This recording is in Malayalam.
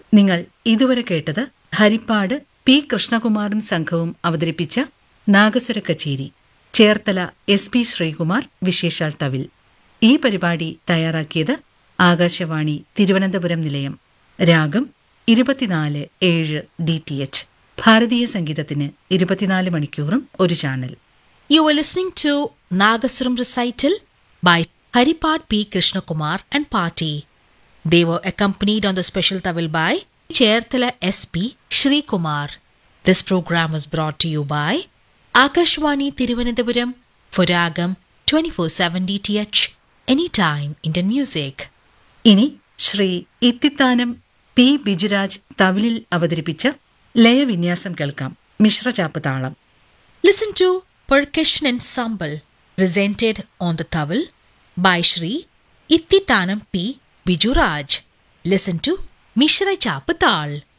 നിങ്ങൾ ഇതുവരെ കേട്ടത് ഹരിപ്പാട് പി കൃഷ്ണകുമാറും സംഘവും അവതരിപ്പിച്ച നാഗസ്വര കച്ചേരി ചേർത്തല എസ് പി ശ്രീകുമാർ വിശേഷാൽ തവിൽ ഈ പരിപാടി തയ്യാറാക്കിയത് ആകാശവാണി തിരുവനന്തപുരം നിലയം രാഗം ഇരുപത്തിനാല് ഏഴ് ഡി ടി എച്ച് ഭാരതീയ സംഗീതത്തിന് ഇരുപത്തിനാല് മണിക്കൂറും ഒരു channel You were listening to Nagasuram recital by Haripad P. Krishnakumar and Party. They were accompanied on the special tawil by Cherthala S.P. Shri Kumar. This program was brought to you by Akashwani Tiruvananthapuram for Ragam 24/7 DTH Anytime Indian Music. ഇനി ശ്രീ ഇത്തിത്താനം പി ബിജുരാജ് തവിലിൽ അവതരിപ്പിച്ച ലയവിന്യാസം കേൾക്കാം മിശ്രചാപ്പ് താളം Listen to Percussion Ensemble presented on the towel by Shri Ittitanam P. Bijuraj. Listen to Mishra Chapatal.